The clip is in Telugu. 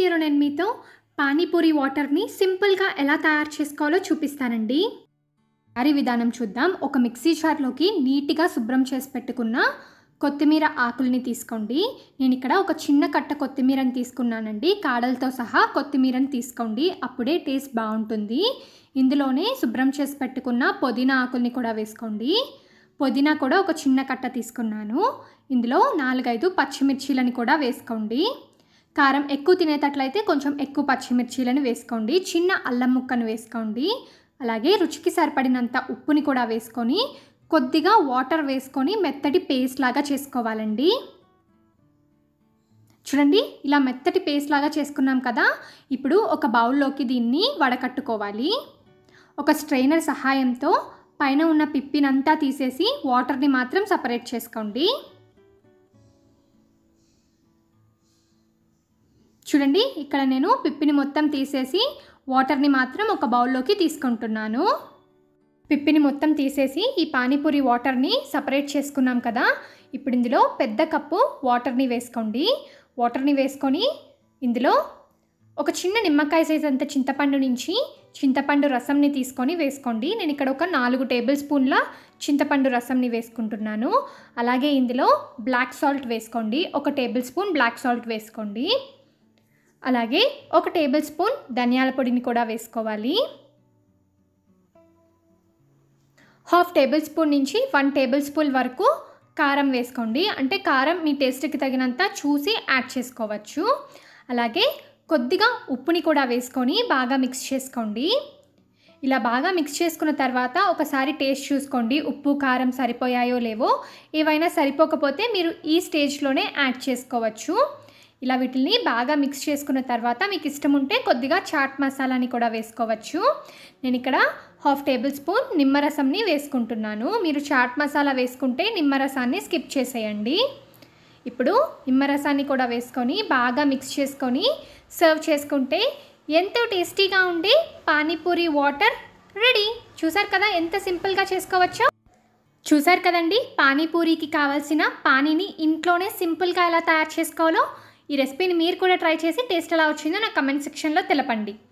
వీడియోలో నేను మీతో పానీపూరి వాటర్ని సింపుల్గా ఎలా తయారు చేసుకోవాలో చూపిస్తానండి తయారీ విధానం చూద్దాం ఒక మిక్సీ జార్లోకి నీట్గా శుభ్రం చేసి పెట్టుకున్న కొత్తిమీర ఆకుల్ని తీసుకోండి నేను ఇక్కడ ఒక చిన్న కట్ట కొత్తిమీరని తీసుకున్నానండి కాడలతో సహా కొత్తిమీరని తీసుకోండి అప్పుడే టేస్ట్ బాగుంటుంది ఇందులోనే శుభ్రం చేసి పెట్టుకున్న పుదీనా ఆకుల్ని కూడా వేసుకోండి పుదీనా కూడా ఒక చిన్న కట్ట తీసుకున్నాను ఇందులో నాలుగైదు పచ్చిమిర్చీలని కూడా వేసుకోండి కారం ఎక్కువ తినేటట్లయితే కొంచెం ఎక్కువ పచ్చిమిర్చీలను వేసుకోండి చిన్న అల్లం ముక్కను వేసుకోండి అలాగే రుచికి సరిపడినంత ఉప్పుని కూడా వేసుకొని కొద్దిగా వాటర్ వేసుకొని మెత్తటి పేస్ట్ లాగా చేసుకోవాలండి చూడండి ఇలా మెత్తటి పేస్ట్ లాగా చేసుకున్నాం కదా ఇప్పుడు ఒక బౌల్లోకి దీన్ని వడకట్టుకోవాలి ఒక స్ట్రైనర్ సహాయంతో పైన ఉన్న పిప్పినంతా తీసేసి వాటర్ని మాత్రం సపరేట్ చేసుకోండి చూడండి ఇక్కడ నేను పిప్పిని మొత్తం తీసేసి వాటర్ని మాత్రం ఒక బౌల్లోకి తీసుకుంటున్నాను పిప్పిని మొత్తం తీసేసి ఈ పానీపూరి వాటర్ని సపరేట్ చేసుకున్నాం కదా ఇప్పుడు ఇందులో పెద్ద కప్పు వాటర్ని వేసుకోండి వాటర్ని వేసుకొని ఇందులో ఒక చిన్న నిమ్మకాయ సైజ్ అంత చింతపండు నుంచి చింతపండు రసంని తీసుకొని వేసుకోండి నేను ఇక్కడ ఒక నాలుగు టేబుల్ స్పూన్ల చింతపండు రసంని వేసుకుంటున్నాను అలాగే ఇందులో బ్లాక్ సాల్ట్ వేసుకోండి ఒక టేబుల్ స్పూన్ బ్లాక్ సాల్ట్ వేసుకోండి అలాగే ఒక టేబుల్ స్పూన్ ధనియాల పొడిని కూడా వేసుకోవాలి హాఫ్ టేబుల్ స్పూన్ నుంచి వన్ టేబుల్ స్పూన్ వరకు కారం వేసుకోండి అంటే కారం మీ టేస్ట్కి తగినంత చూసి యాడ్ చేసుకోవచ్చు అలాగే కొద్దిగా ఉప్పుని కూడా వేసుకొని బాగా మిక్స్ చేసుకోండి ఇలా బాగా మిక్స్ చేసుకున్న తర్వాత ఒకసారి టేస్ట్ చూసుకోండి ఉప్పు కారం సరిపోయాయో లేవో ఏవైనా సరిపోకపోతే మీరు ఈ స్టేజ్లోనే యాడ్ చేసుకోవచ్చు ఇలా వీటిని బాగా మిక్స్ చేసుకున్న తర్వాత మీకు ఇష్టం ఉంటే కొద్దిగా చాట్ మసాలాని కూడా వేసుకోవచ్చు నేను ఇక్కడ హాఫ్ టేబుల్ స్పూన్ నిమ్మరసంని వేసుకుంటున్నాను మీరు చాట్ మసాలా వేసుకుంటే నిమ్మరసాన్ని స్కిప్ చేసేయండి ఇప్పుడు నిమ్మరసాన్ని కూడా వేసుకొని బాగా మిక్స్ చేసుకొని సర్వ్ చేసుకుంటే ఎంతో టేస్టీగా ఉండే పానీపూరి వాటర్ రెడీ చూసారు కదా ఎంత సింపుల్గా చేసుకోవచ్చో చూసారు కదండి పానీపూరికి కావాల్సిన పానీని ఇంట్లోనే సింపుల్గా ఎలా తయారు చేసుకోవాలో ఈ రెసిపీని మీరు కూడా ట్రై చేసి టేస్ట్ ఎలా వచ్చిందో నా కమెంట్ సెక్షన్లో తెలపండి